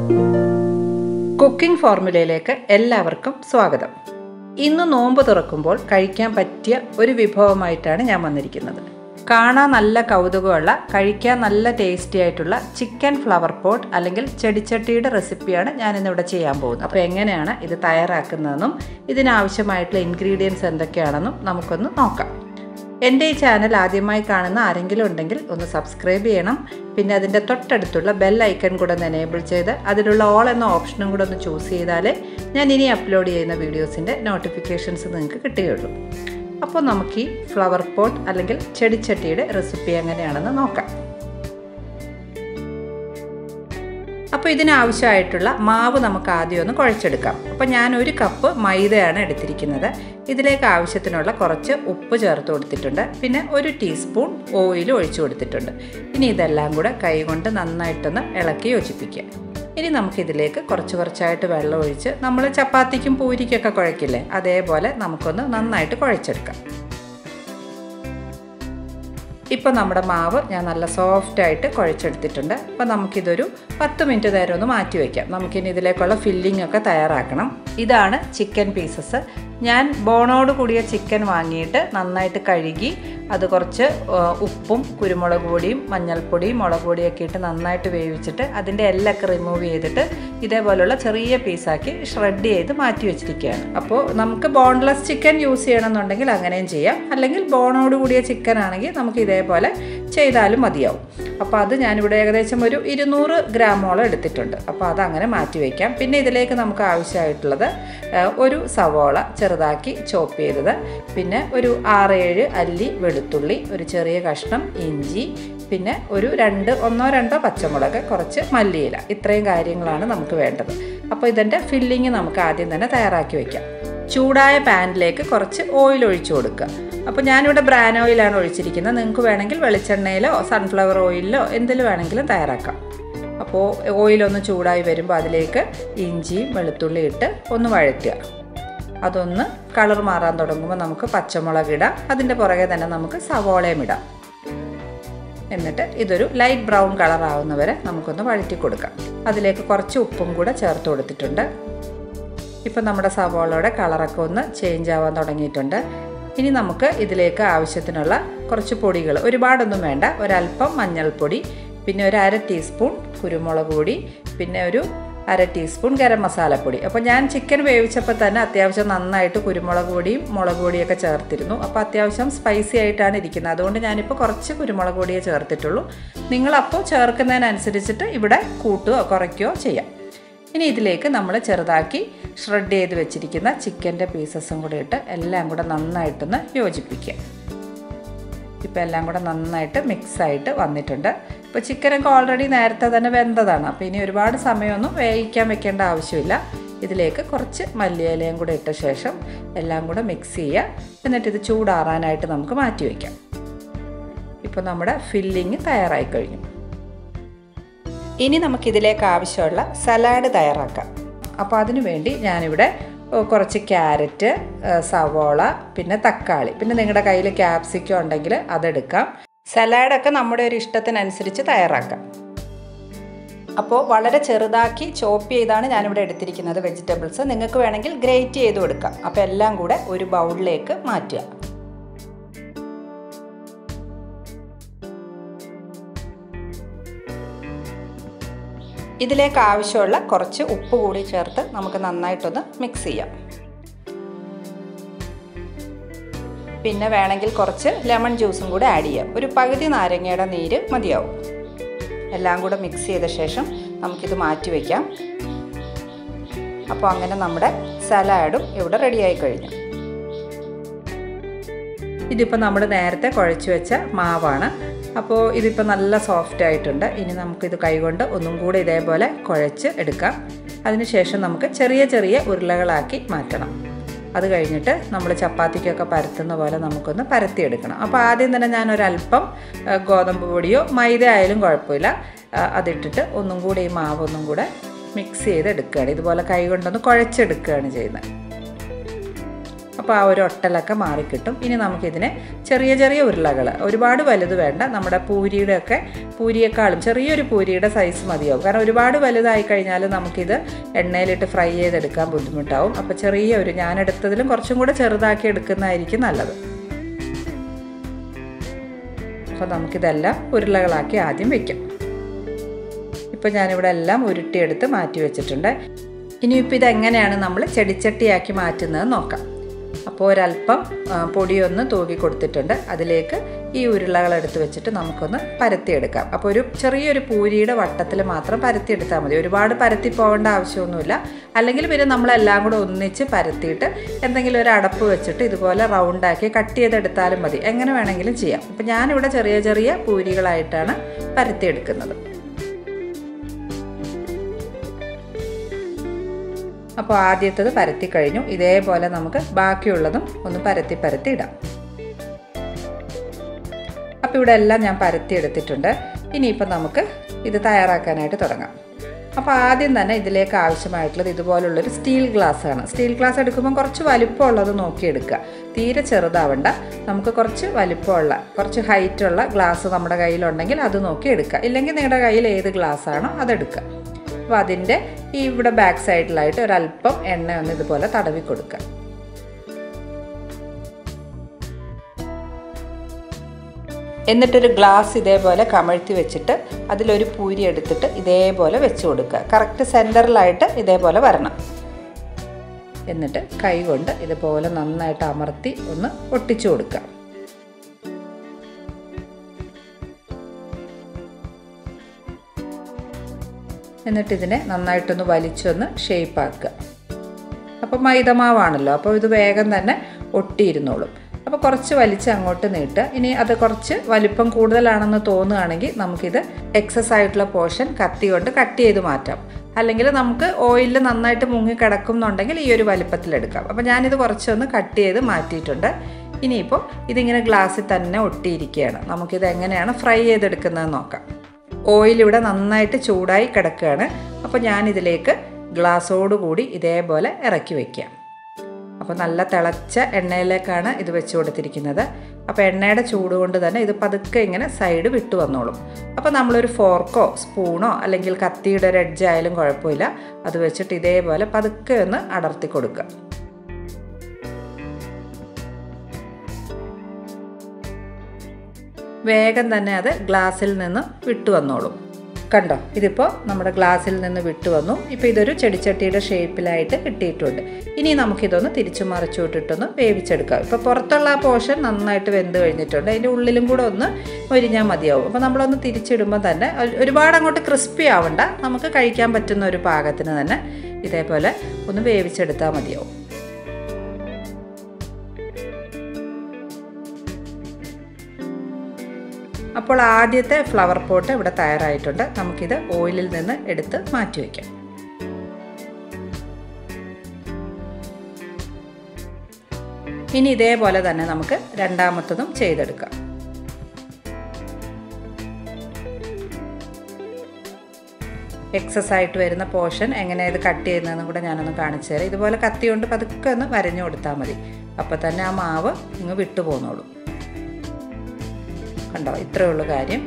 cooking ഫോർമുലയിലേക്ക് എല്ലാവർക്കും സ്വാഗതം ഇന്ന് നോമ്പ് തുറക്കുമ്പോൾ കഴിക്കാൻ പറ്റിയ ഒരു വിഭവമായിട്ടാണ് ഞാൻ വന്നിരിക്കുന്നത് കാണാൻ നല്ല കൗതുകമുള്ള കഴിക്കാൻ നല്ല ടേസ്റ്റി ആയിട്ടുള്ള ചിക്കൻ ഫ്ലവർ പോട്ട് അല്ലെങ്കിൽ ചെടിച്ചട്ടിയുടെ റെസിപ്പിയാണ് ഞാൻ ഇന്നിവിടെ ചെയ്യാൻ പോകുന്നത് അപ്പോൾ എങ്ങനെയാണ് ഇത് തയ്യാറാക്കുന്നതെന്നും ഇതിനാവശ്യമായിട്ടുള്ള ഇൻഗ്രീഡിയൻസ് എന്തൊക്കെയാണെന്നും നമുക്കൊന്ന് നോക്കാം എൻ്റെ ഈ ചാനൽ ആദ്യമായി കാണുന്ന ആരെങ്കിലും ഉണ്ടെങ്കിൽ ഒന്ന് സബ്സ്ക്രൈബ് ചെയ്യണം പിന്നെ അതിൻ്റെ തൊട്ടടുത്തുള്ള ബെൽ ഐക്കൺ കൂടെ ഒന്ന് എനേബിൾ ചെയ്ത് അതിലുള്ള ഓൾ എന്ന ഓപ്ഷനും കൂടെ ഒന്ന് ചൂസ് ചെയ്താലേ ഞാൻ ഇനി അപ്ലോഡ് ചെയ്യുന്ന വീഡിയോസിൻ്റെ നോട്ടിഫിക്കേഷൻസ് നിങ്ങൾക്ക് കിട്ടുകയുള്ളൂ അപ്പോൾ നമുക്ക് ഈ ഫ്ലവർ പോട്ട് അല്ലെങ്കിൽ ചെടിച്ചട്ടിയുടെ റെസിപ്പി എങ്ങനെയാണെന്ന് നോക്കാം അപ്പോൾ ഇതിനാവശ്യമായിട്ടുള്ള മാവ് നമുക്ക് ആദ്യം ഒന്ന് കുഴച്ചെടുക്കാം അപ്പോൾ ഞാൻ ഒരു കപ്പ് മൈദയാണ് എടുത്തിരിക്കുന്നത് ഇതിലേക്ക് ആവശ്യത്തിനുള്ള കുറച്ച് ഉപ്പ് ചേർത്ത് കൊടുത്തിട്ടുണ്ട് പിന്നെ ഒരു ടീസ്പൂൺ ഓയിൽ ഒഴിച്ചു കൊടുത്തിട്ടുണ്ട് ഇനി ഇതെല്ലാം കൂടെ കൈകൊണ്ട് നന്നായിട്ടൊന്ന് ഇളക്കി യോജിപ്പിക്കുക ഇനി നമുക്കിതിലേക്ക് കുറച്ച് കുറച്ചായിട്ട് വെള്ളം ഒഴിച്ച് നമ്മൾ ചപ്പാത്തിക്കും പൂരിക്കൊക്കെ കുഴക്കില്ലേ അതേപോലെ നമുക്കൊന്ന് നന്നായിട്ട് കുഴച്ചെടുക്കാം ഇപ്പോൾ നമ്മുടെ മാവ് ഞാൻ നല്ല സോഫ്റ്റായിട്ട് കുഴച്ചെടുത്തിട്ടുണ്ട് അപ്പോൾ നമുക്കിതൊരു പത്ത് മിനിറ്റ് നേരം ഒന്ന് മാറ്റി വയ്ക്കാം നമുക്കിനി ഇതിലേക്കുള്ള ഫില്ലിംഗ് ഒക്കെ തയ്യാറാക്കണം ഇതാണ് ചിക്കൻ പീസസ് ഞാൻ ബോണോട് കൂടിയ ചിക്കൻ വാങ്ങിയിട്ട് നന്നായിട്ട് കഴുകി അത് കുറച്ച് ഉപ്പും കുരുമുളക് പൊടിയും മഞ്ഞൾപ്പൊടിയും മുളക് പൊടിയൊക്കെ ഇട്ട് നന്നായിട്ട് വേവിച്ചിട്ട് അതിൻ്റെ എല്ലൊക്കെ റിമൂവ് ചെയ്തിട്ട് ഇതേപോലുള്ള ചെറിയ പീസാക്കി ഷ്രെഡ് ചെയ്ത് മാറ്റി വെച്ചിരിക്കുകയാണ് അപ്പോൾ നമുക്ക് ബോൺലെസ് ചിക്കൻ യൂസ് ചെയ്യണമെന്നുണ്ടെങ്കിൽ അങ്ങനെയും ചെയ്യാം അല്ലെങ്കിൽ ബോണോട് കൂടിയ ചിക്കൻ ആണെങ്കിൽ നമുക്ക് ഇതേപോലെ ചെയ്താലും മതിയാവും അപ്പോൾ അത് ഞാനിവിടെ ഏകദേശം ഒരു ഇരുന്നൂറ് ഗ്രാമോളം എടുത്തിട്ടുണ്ട് അപ്പോൾ അത് അങ്ങനെ മാറ്റി വയ്ക്കാം പിന്നെ ഇതിലേക്ക് നമുക്ക് ആവശ്യമായിട്ടുള്ളത് ഒരു സവോള ചെറുതാക്കി ചോപ്പ് ചെയ്തത് പിന്നെ ഒരു ആറേഴ് അല്ലി വെളുത്തുള്ളി ഒരു ചെറിയ കഷ്ണം ഇഞ്ചി പിന്നെ ഒരു രണ്ട് ഒന്നോ രണ്ടോ പച്ചമുളക് കുറച്ച് മല്ലിയില ഇത്രയും കാര്യങ്ങളാണ് നമുക്ക് വേണ്ടത് അപ്പോൾ ഇതിൻ്റെ ഫില്ലിങ് നമുക്ക് ആദ്യം തന്നെ തയ്യാറാക്കി വയ്ക്കാം ചൂടായ പാനിലേക്ക് കുറച്ച് ഓയിൽ ഒഴിച്ചു കൊടുക്കുക അപ്പോൾ ഞാനിവിടെ ബ്രാൻ ഓയിലാണ് ഒഴിച്ചിരിക്കുന്നത് നിങ്ങൾക്ക് വേണമെങ്കിൽ വെളിച്ചെണ്ണയിലോ സൺഫ്ലവർ ഓയിലിലോ എന്തിൽ വേണമെങ്കിലും തയ്യാറാക്കാം അപ്പോൾ ഓയിലൊന്ന് ചൂടായി വരുമ്പോൾ അതിലേക്ക് ഇഞ്ചിയും വെളുത്തുള്ളി ഇട്ട് ഒന്ന് വഴറ്റുക അതൊന്ന് കളർ മാറാൻ തുടങ്ങുമ്പോൾ നമുക്ക് പച്ചമുളക് ഇടാം അതിൻ്റെ പുറകെ തന്നെ നമുക്ക് സവോളയും ഇടാം എന്നിട്ട് ഇതൊരു ലൈറ്റ് ബ്രൗൺ കളർ ആവുന്നവരെ നമുക്കൊന്ന് വഴറ്റി കൊടുക്കാം അതിലേക്ക് കുറച്ച് ഉപ്പും കൂടെ ചേർത്ത് കൊടുത്തിട്ടുണ്ട് ഇപ്പം നമ്മുടെ സവോളയുടെ കളറൊക്കെ ഒന്ന് ചേഞ്ച് ആവാൻ തുടങ്ങിയിട്ടുണ്ട് ഇനി നമുക്ക് ഇതിലേക്ക് ആവശ്യത്തിനുള്ള കുറച്ച് പൊടികൾ ഒരുപാടൊന്നും വേണ്ട ഒരല്പം മഞ്ഞൾപ്പൊടി പിന്നെ ഒരു അര ടീസ്പൂൺ കുരുമുളക് പൊടി പിന്നെ ഒരു അര ടീസ്പൂൺ ഗരം മസാലപ്പൊടി അപ്പോൾ ഞാൻ ചിക്കൻ വേവിച്ചപ്പോൾ തന്നെ അത്യാവശ്യം നന്നായിട്ട് കുരുമുളക് പൊടിയും മുളക് പൊടിയൊക്കെ ചേർത്തിരുന്നു അപ്പോൾ അത്യാവശ്യം സ്പൈസി ആയിട്ടാണ് ഇരിക്കുന്നത് അതുകൊണ്ട് ഞാനിപ്പോൾ കുറച്ച് കുരുമുളക് പൊടിയേ ചേർത്തിട്ടുള്ളൂ നിങ്ങളപ്പോൾ ചേർക്കുന്നതിനനുസരിച്ചിട്ട് ഇവിടെ കൂട്ടുകയോ കുറയ്ക്കുകയോ ചെയ്യാം ഇനി ഇതിലേക്ക് നമ്മൾ ചെറുതാക്കി ഷ്രെഡ് ചെയ്ത് വെച്ചിരിക്കുന്ന ചിക്കൻ്റെ പീസസും കൂടി ഇട്ട് എല്ലാം കൂടെ നന്നായിട്ടൊന്ന് യോജിപ്പിക്കുക ഇപ്പോൾ എല്ലാം കൂടെ നന്നായിട്ട് മിക്സായിട്ട് വന്നിട്ടുണ്ട് ഇപ്പോൾ ചിക്കനൊക്കെ ഓൾറെഡി നേരത്തെ തന്നെ വെന്തതാണ് അപ്പോൾ ഇനി ഒരുപാട് സമയമൊന്നും വേവിക്കാൻ വെക്കേണ്ട ആവശ്യമില്ല ഇതിലേക്ക് കുറച്ച് മല്ലിയിലയും കൂടെ ഇട്ട ശേഷം എല്ലാം കൂടെ മിക്സ് ചെയ്യുക എന്നിട്ട് ഇത് ചൂടാറാനായിട്ട് നമുക്ക് മാറ്റി വയ്ക്കാം ഇപ്പോൾ നമ്മുടെ ഫില്ലിങ് തയ്യാറായി കഴിഞ്ഞു ഇനി നമുക്കിതിലേക്ക് ആവശ്യമുള്ള സലാഡ് തയ്യാറാക്കാം അപ്പോൾ അതിനു വേണ്ടി ഞാനിവിടെ കുറച്ച് ക്യാരറ്റ് സവോള പിന്നെ തക്കാളി പിന്നെ നിങ്ങളുടെ കയ്യിൽ ക്യാപ്സിക്കം ഉണ്ടെങ്കിൽ അതെടുക്കാം സലാഡൊക്കെ നമ്മുടെ ഒരു ഇഷ്ടത്തിനനുസരിച്ച് തയ്യാറാക്കാം അപ്പോൾ വളരെ ചെറുതാക്കി ചോപ്പ് ചെയ്താണ് ഞാനിവിടെ എടുത്തിരിക്കുന്നത് വെജിറ്റബിൾസ് നിങ്ങൾക്ക് വേണമെങ്കിൽ ഗ്രേറ്റ് ചെയ്ത് കൊടുക്കാം അപ്പോൾ എല്ലാം കൂടെ ഒരു ബൗളിലേക്ക് മാറ്റുക ഇതിലേക്ക് ആവശ്യമുള്ള കുറച്ച് ഉപ്പ് കൂടി ചേർത്ത് നമുക്ക് നന്നായിട്ടൊന്ന് മിക്സ് ചെയ്യാം പിന്നെ വേണമെങ്കിൽ കുറച്ച് ലെമൺ ജ്യൂസും കൂടെ ആഡ് ചെയ്യാം ഒരു പകുതി നാരങ്ങയുടെ നീര് മതിയാവും എല്ലാം കൂടെ മിക്സ് ചെയ്ത ശേഷം നമുക്കിത് മാറ്റി വയ്ക്കാം അപ്പോൾ അങ്ങനെ നമ്മുടെ സലാഡും ഇവിടെ റെഡിയായി കഴിഞ്ഞു ഇതിപ്പോൾ നമ്മൾ നേരത്തെ കുഴച്ച് വെച്ച മാവാണ് അപ്പോൾ ഇതിപ്പോൾ നല്ല സോഫ്റ്റ് ആയിട്ടുണ്ട് ഇനി നമുക്കിത് കൈകൊണ്ട് ഒന്നും കൂടി ഇതേപോലെ കുഴച്ച് എടുക്കാം അതിനുശേഷം നമുക്ക് ചെറിയ ചെറിയ ഉരുളകളാക്കി മാറ്റണം അത് കഴിഞ്ഞിട്ട് നമ്മൾ ചപ്പാത്തിക്കൊക്കെ പരത്തുന്ന പോലെ നമുക്കൊന്ന് പരത്തിയെടുക്കണം അപ്പോൾ ആദ്യം തന്നെ ഞാനൊരല്പം ഗോതമ്പ് പൊടിയോ മൈദ ആയാലും കുഴപ്പമില്ല അതിട്ടിട്ട് ഒന്നും കൂടി ഈ മാവ് ഒന്നും കൂടെ മിക്സ് ചെയ്ത് എടുക്കുകയാണ് ഇതുപോലെ കൈ കൊണ്ടൊന്ന് കുഴച്ചെടുക്കുകയാണ് ചെയ്യുന്നത് അപ്പോൾ ആ ഒരു ഒട്ടലൊക്കെ മാറിക്കിട്ടും ഇനി നമുക്കിതിനെ ചെറിയ ചെറിയ ഉരുളകൾ ഒരുപാട് വലുത് വേണ്ട നമ്മുടെ പൂരിയുടെ ഒക്കെ പൂരിയേക്കാളും ചെറിയൊരു പൂരിയുടെ സൈസ് മതിയാവും കാരണം ഒരുപാട് വലുതായി കഴിഞ്ഞാൽ നമുക്കിത് എണ്ണയിലിട്ട് ഫ്രൈ ചെയ്തെടുക്കാൻ ബുദ്ധിമുട്ടാവും അപ്പോൾ ചെറിയ ഒരു ഞാൻ എടുത്തതിലും കുറച്ചും കൂടെ ചെറുതാക്കി എടുക്കുന്നതായിരിക്കും നല്ലത് അപ്പോൾ നമുക്കിതെല്ലാം ഉരുളകളാക്കി ആദ്യം വെക്കാം ഇപ്പോൾ ഞാനിവിടെ എല്ലാം ഉരുട്ടിയെടുത്ത് മാറ്റി വെച്ചിട്ടുണ്ട് ഇനിയിപ്പോൾ ഇതെങ്ങനെയാണ് നമ്മൾ ചെടിച്ചട്ടിയാക്കി മാറ്റുന്നത് നോക്കാം അപ്പോൾ ഒരല്പം പൊടിയൊന്ന് തൂക്കി കൊടുത്തിട്ടുണ്ട് അതിലേക്ക് ഈ ഉരുളകൾ എടുത്ത് വെച്ചിട്ട് നമുക്കൊന്ന് പരത്തിയെടുക്കാം അപ്പോൾ ഒരു ചെറിയൊരു പൂരിയുടെ വട്ടത്തിൽ മാത്രം പരത്തിയെടുത്താൽ മതി ഒരുപാട് പരത്തി പോകേണ്ട ആവശ്യമൊന്നുമില്ല അല്ലെങ്കിൽ പിന്നെ നമ്മളെല്ലാം കൂടെ ഒന്നിച്ച് പരത്തിയിട്ട് എന്തെങ്കിലും ഒരു അടപ്പ് വെച്ചിട്ട് ഇതുപോലെ റൗണ്ടാക്കി കട്ട് ചെയ്തെടുത്താലും മതി എങ്ങനെ വേണമെങ്കിലും ചെയ്യാം അപ്പോൾ ഞാനിവിടെ ചെറിയ ചെറിയ പൂരികളായിട്ടാണ് പരത്തിയെടുക്കുന്നത് അപ്പോൾ ആദ്യത്തത് പരത്തി കഴിഞ്ഞു ഇതേപോലെ നമുക്ക് ബാക്കിയുള്ളതും ഒന്ന് പരത്തി പരത്തി ഇടാം അപ്പോൾ ഇവിടെ എല്ലാം ഞാൻ പരത്തി എടുത്തിട്ടുണ്ട് ഇനിയിപ്പോൾ നമുക്ക് ഇത് തയ്യാറാക്കാനായിട്ട് തുടങ്ങാം അപ്പോൾ ആദ്യം തന്നെ ഇതിലേക്ക് ആവശ്യമായിട്ടുള്ളത് ഇതുപോലുള്ളൊരു സ്റ്റീൽ ഗ്ലാസ് ആണ് സ്റ്റീൽ ഗ്ലാസ് എടുക്കുമ്പോൾ കുറച്ച് വലിപ്പമുള്ളത് നോക്കിയെടുക്കുക തീരെ ചെറുതാവണ്ട നമുക്ക് കുറച്ച് വലിപ്പമുള്ള കുറച്ച് ഹൈറ്റുള്ള ഗ്ലാസ് നമ്മുടെ കയ്യിലുണ്ടെങ്കിൽ അത് നോക്കി എടുക്കുക ഇല്ലെങ്കിൽ നിങ്ങളുടെ കയ്യിൽ ഏത് ഗ്ലാസ് ആണോ അതെടുക്കുക അപ്പോൾ അതിൻ്റെ ഈ ഇവിടെ ബാക്ക് സൈഡിലായിട്ട് ഒരല്പം എണ്ണ ഒന്ന് ഇതുപോലെ തടവി കൊടുക്കുക എന്നിട്ടൊരു ഗ്ലാസ് ഇതേപോലെ കമഴ്ത്തി വെച്ചിട്ട് അതിലൊരു പൂരി എടുത്തിട്ട് ഇതേപോലെ വെച്ച് കൊടുക്കുക കറക്റ്റ് സെൻറ്ററിലായിട്ട് ഇതേപോലെ വരണം എന്നിട്ട് കൈ കൊണ്ട് ഇതുപോലെ നന്നായിട്ട് അമർത്തി ഒന്ന് ഒട്ടിച്ചു കൊടുക്കുക എന്നിട്ട് ഇതിനെ നന്നായിട്ടൊന്ന് വലിച്ചൊന്ന് ഷേപ്പാക്കുക അപ്പോൾ മൈദമാവാണല്ലോ അപ്പോൾ ഇത് വേഗം തന്നെ ഒട്ടിയിരുന്നോളും അപ്പോൾ കുറച്ച് വലിച്ച് അങ്ങോട്ട് നീട്ടുക ഇനി അത് കുറച്ച് വലിപ്പം കൂടുതലാണെന്ന് തോന്നുകയാണെങ്കിൽ നമുക്കിത് എക്സസ് ആയിട്ടുള്ള പോർഷൻ കത്തി കൊണ്ട് കട്ട് ചെയ്ത് മാറ്റാം അല്ലെങ്കിൽ നമുക്ക് ഓയിലിൽ നന്നായിട്ട് മുങ്ങി കിടക്കുന്നുണ്ടെങ്കിൽ ഈ ഒരു വലിപ്പത്തിലെടുക്കാം അപ്പോൾ ഞാനിത് കുറച്ചൊന്ന് കട്ട് ചെയ്ത് മാറ്റിയിട്ടുണ്ട് ഇനിയിപ്പോൾ ഇതിങ്ങനെ ഗ്ലാസ്സിൽ തന്നെ ഒട്ടിയിരിക്കുകയാണ് നമുക്കിത് എങ്ങനെയാണ് ഫ്രൈ ചെയ്തെടുക്കുന്നത് നോക്കാം ഓയിൽ ഇവിടെ നന്നായിട്ട് ചൂടായി കിടക്കുകയാണ് അപ്പോൾ ഞാനിതിലേക്ക് ഗ്ലാസ്സോടുകൂടി ഇതേപോലെ ഇറക്കി വയ്ക്കാം അപ്പോൾ നല്ല തിളച്ച എണ്ണയിലേക്കാണ് ഇത് വെച്ച് കൊടുത്തിരിക്കുന്നത് അപ്പോൾ എണ്ണയുടെ ചൂട് കൊണ്ട് തന്നെ ഇത് പതുക്കെ ഇങ്ങനെ സൈഡ് വിട്ടു വന്നോളും അപ്പോൾ നമ്മളൊരു ഫോർക്കോ സ്പൂണോ അല്ലെങ്കിൽ കത്തിയുടെ ഒരു എഡ്ജ് ആയാലും കുഴപ്പമില്ല അത് വെച്ചിട്ട് ഇതേപോലെ പതുക്കെ ഒന്ന് അടർത്തി കൊടുക്കുക വേഗം തന്നെ അത് ഗ്ലാസ്സിൽ നിന്ന് വിട്ടു വന്നോളും കണ്ടോ ഇതിപ്പോൾ നമ്മുടെ ഗ്ലാസ്സിൽ നിന്ന് വിട്ടു വന്നു ഇപ്പോൾ ഇതൊരു ചെടിച്ചട്ടിയുടെ ഷേപ്പിലായിട്ട് കിട്ടിയിട്ടുണ്ട് ഇനി നമുക്കിതൊന്ന് തിരിച്ചു മറിച്ചു വിട്ടിട്ടൊന്ന് വേവിച്ചെടുക്കാം ഇപ്പോൾ പുറത്തുള്ള ആ പോർഷൻ നന്നായിട്ട് വെന്ത് കഴിഞ്ഞിട്ടുണ്ട് അതിൻ്റെ ഉള്ളിലും കൂടെ ഒന്ന് ഒരിഞ്ഞാൽ മതിയാവും അപ്പോൾ നമ്മളൊന്ന് തിരിച്ചിടുമ്പോൾ തന്നെ ഒരുപാട് അങ്ങോട്ട് ക്രിസ്പി ആവണ്ട നമുക്ക് കഴിക്കാൻ പറ്റുന്ന ഒരു പാകത്തിന് തന്നെ ഇതേപോലെ ഒന്ന് വേവിച്ചെടുത്താൽ മതിയാവും അപ്പോൾ ആദ്യത്തെ ഫ്ലവർ പോട്ട് ഇവിടെ തയ്യാറായിട്ടുണ്ട് നമുക്കിത് ഓയിലിൽ നിന്ന് എടുത്ത് മാറ്റി വയ്ക്കാം ഇനി ഇതേപോലെ തന്നെ നമുക്ക് രണ്ടാമത്തതും ചെയ്തെടുക്കാം എക്സസ് ആയിട്ട് വരുന്ന പോർഷൻ എങ്ങനെ ഇത് കട്ട് ചെയ്യുന്നതെന്ന് കൂടെ ഞാനൊന്ന് കാണിച്ചു തരാം ഇതുപോലെ കത്തി കൊണ്ട് പതുക്കെ ഒന്ന് വരഞ്ഞു കൊടുത്താൽ മതി അപ്പോൾ തന്നെ ആ മാവ് ഇങ്ങ് വിട്ടു പോന്നോളും കണ്ടോ ഇത്രയേ ഉള്ളൂ കാര്യം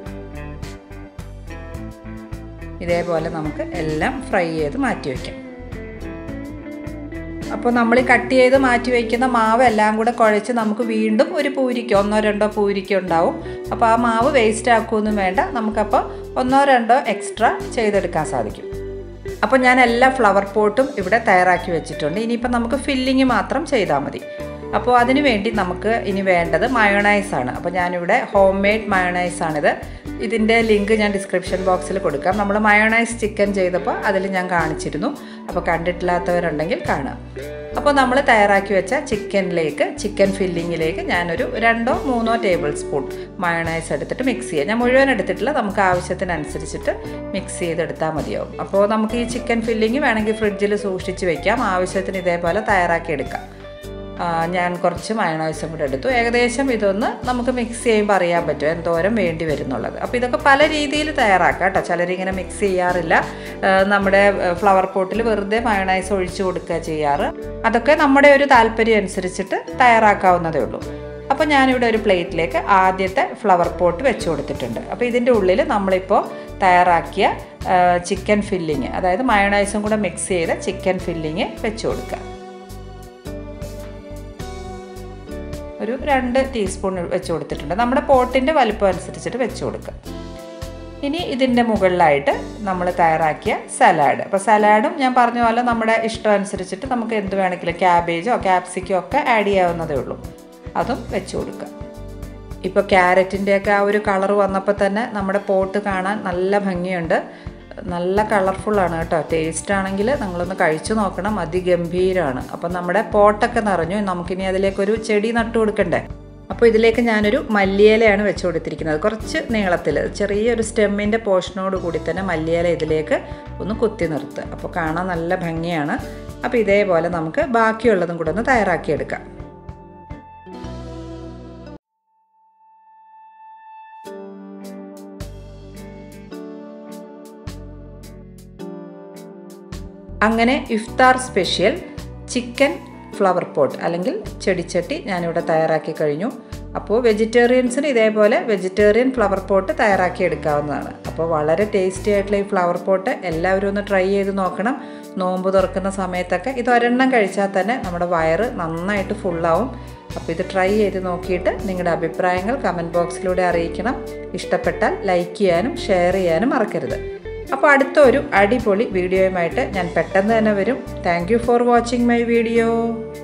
ഇതേപോലെ നമുക്ക് എല്ലാം ഫ്രൈ ചെയ്ത് മാറ്റി വയ്ക്കാം അപ്പോൾ നമ്മൾ കട്ട് ചെയ്ത് മാറ്റി വയ്ക്കുന്ന മാവ് എല്ലാം കൂടെ കുഴച്ച് നമുക്ക് വീണ്ടും ഒരു പൂരിക്ക് ഒന്നോ രണ്ടോ പൂരിക്ക് ഉണ്ടാവും അപ്പോൾ ആ മാവ് വേസ്റ്റ് ആക്കുകയൊന്നും വേണ്ട നമുക്കപ്പോൾ ഒന്നോ രണ്ടോ എക്സ്ട്രാ ചെയ്തെടുക്കാൻ സാധിക്കും അപ്പോൾ ഞാൻ എല്ലാ ഫ്ലവർ പോട്ടും ഇവിടെ തയ്യാറാക്കി വെച്ചിട്ടുണ്ട് ഇനിയിപ്പോൾ നമുക്ക് ഫില്ലിങ് മാത്രം ചെയ്താൽ മതി അപ്പോൾ അതിന് വേണ്ടി നമുക്ക് ഇനി വേണ്ടത് മയോണൈസ് ആണ് അപ്പോൾ ഞാനിവിടെ ഹോം മെയ്ഡ് മയോണൈസ് ആണിത് ഇതിൻ്റെ ലിങ്ക് ഞാൻ ഡിസ്ക്രിപ്ഷൻ ബോക്സിൽ കൊടുക്കാം നമ്മൾ മയോണൈസ് ചിക്കൻ ചെയ്തപ്പോൾ അതിൽ ഞാൻ കാണിച്ചിരുന്നു അപ്പോൾ കണ്ടിട്ടില്ലാത്തവരുണ്ടെങ്കിൽ കാണാം അപ്പോൾ നമ്മൾ തയ്യാറാക്കി വെച്ച ചിക്കനിലേക്ക് ചിക്കൻ ഫില്ലിങ്ങിലേക്ക് ഞാനൊരു രണ്ടോ മൂന്നോ ടേബിൾ സ്പൂൺ മയോണൈസ് എടുത്തിട്ട് മിക്സ് ചെയ്യാം ഞാൻ മുഴുവൻ എടുത്തിട്ടില്ല നമുക്ക് ആവശ്യത്തിനനുസരിച്ചിട്ട് മിക്സ് ചെയ്തെടുത്താൽ മതിയാവും അപ്പോൾ നമുക്ക് ഈ ചിക്കൻ ഫില്ലിങ് വേണമെങ്കിൽ ഫ്രിഡ്ജിൽ സൂക്ഷിച്ച് വെക്കാം ആവശ്യത്തിന് ഇതേപോലെ തയ്യാറാക്കി എടുക്കാം ആ, ഞാൻ കുറച്ച് മയണോയ്സും കൂടെ എടുത്തു ഏകദേശം ഇതൊന്ന് നമുക്ക് മിക്സ് ചെയ്യുമ്പോൾ അറിയാൻ പറ്റും എന്തോരം വേണ്ടി വരുന്നുള്ളത് അപ്പോൾ ഇതൊക്കെ പല രീതിയിൽ തയ്യാറാക്കാം കേട്ടോ ചിലരിങ്ങനെ മിക്സ് ചെയ്യാറില്ല ആ, നമ്മുടെ ഫ്ലവർ പോട്ടിൽ വെറുതെ മയണൈസ് ഒഴിച്ചു കൊടുക്കുക ചെയ്യാറ് അതൊക്കെ നമ്മുടെ ഒരു താല്പര്യം അനുസരിച്ചിട്ട് തയ്യാറാക്കാവുന്നതേ ഉള്ളൂ അപ്പോൾ ഞാനിവിടെ ഒരു പ്ലേറ്റിലേക്ക് ആദ്യത്തെ ഫ്ലവർ പോട്ട് വെച്ച് കൊടുത്തിട്ടുണ്ട് അപ്പോൾ ഇതിൻ്റെ ഉള്ളിൽ നമ്മളിപ്പോൾ തയ്യാറാക്കിയ ചിക്കൻ ഫില്ലിങ് അതായത് മയണൈസും കൂടെ മിക്സ് ചെയ്ത ചിക്കൻ ഫില്ലിങ് വെച്ച് കൊടുക്കുക ഒരു രണ്ട് ടീസ്പൂൺ വെച്ച് കൊടുത്തിട്ടുണ്ട് നമ്മുടെ പോട്ടിൻ്റെ വലിപ്പം അനുസരിച്ചിട്ട് വെച്ച് കൊടുക്കുക ഇനി ഇതിൻ്റെ മുകളിലായിട്ട് നമ്മൾ തയ്യാറാക്കിയ സലാഡ് അപ്പോൾ സലാഡും ഞാൻ പറഞ്ഞ പോലെ നമ്മുടെ ഇഷ്ടം അനുസരിച്ചിട്ട് നമുക്ക് എന്ത് വേണമെങ്കിലും ക്യാബേജോ ക്യാപ്സിക്കോ ഒക്കെ ആഡ് ചെയ്യാവുന്നതേ ഉള്ളൂ അതും വെച്ച് കൊടുക്കുക ഇപ്പോൾ ക്യാരറ്റിൻ്റെയൊക്കെ ആ ഒരു കളർ വന്നപ്പോൾ തന്നെ നമ്മുടെ പോട്ട് കാണാൻ നല്ല ഭംഗിയുണ്ട് നല്ല കളർഫുള്ളാണ് കേട്ടോ ടേസ്റ്റ് ആണെങ്കിൽ നിങ്ങളൊന്ന് കഴിച്ചു നോക്കണം അതിഗംഭീരമാണ് അപ്പം നമ്മുടെ പോട്ടൊക്കെ നിറഞ്ഞു നമുക്കിനി അതിലേക്കൊരു ചെടി നട്ടു കൊടുക്കണ്ടേ അപ്പോൾ ഇതിലേക്ക് ഞാനൊരു മല്ലിയിലയാണ് വെച്ച് കൊടുത്തിരിക്കുന്നത് കുറച്ച് നീളത്തിൽ ചെറിയൊരു സ്റ്റെമ്മിൻ്റെ പോർഷനോട് കൂടി തന്നെ മല്ലിയില ഇതിലേക്ക് ഒന്ന് കുത്തി നിർത്തുക അപ്പോൾ കാണാൻ നല്ല ഭംഗിയാണ് അപ്പോൾ ഇതേപോലെ നമുക്ക് ബാക്കിയുള്ളതും കൂടെ ഒന്ന് തയ്യാറാക്കിയെടുക്കാം അങ്ങനെ ഇഫ്താർ സ്പെഷ്യൽ ചിക്കൻ ഫ്ലവർ പോട്ട് അല്ലെങ്കിൽ ചെടിച്ചട്ടി ഞാനിവിടെ തയ്യാറാക്കി കഴിഞ്ഞു അപ്പോൾ വെജിറ്റേറിയൻസിന് ഇതേപോലെ വെജിറ്റേറിയൻ ഫ്ലവർ പോട്ട് തയ്യാറാക്കി എടുക്കാവുന്നതാണ് അപ്പോൾ വളരെ ടേസ്റ്റി ആയിട്ടുള്ള ഈ ഫ്ലവർ പോട്ട് എല്ലാവരും ഒന്ന് ട്രൈ ചെയ്ത് നോക്കണം നോമ്പ് തുറക്കുന്ന സമയത്തൊക്കെ ഇത് ഒരെണ്ണം കഴിച്ചാൽ തന്നെ നമ്മുടെ വയറ് നന്നായിട്ട് ഫുള്ളാവും അപ്പോൾ ഇത് ട്രൈ ചെയ്ത് നോക്കിയിട്ട് നിങ്ങളുടെ അഭിപ്രായങ്ങൾ കമൻറ്റ് ബോക്സിലൂടെ അറിയിക്കണം ഇഷ്ടപ്പെട്ടാൽ ലൈക്ക് ചെയ്യാനും ഷെയർ ചെയ്യാനും മറക്കരുത് അപ്പോൾ അടുത്ത ഒരു അടിപൊളി വീഡിയോയുമായിട്ട് ഞാൻ പെട്ടെന്ന് തന്നെ വരും thank you for watching my video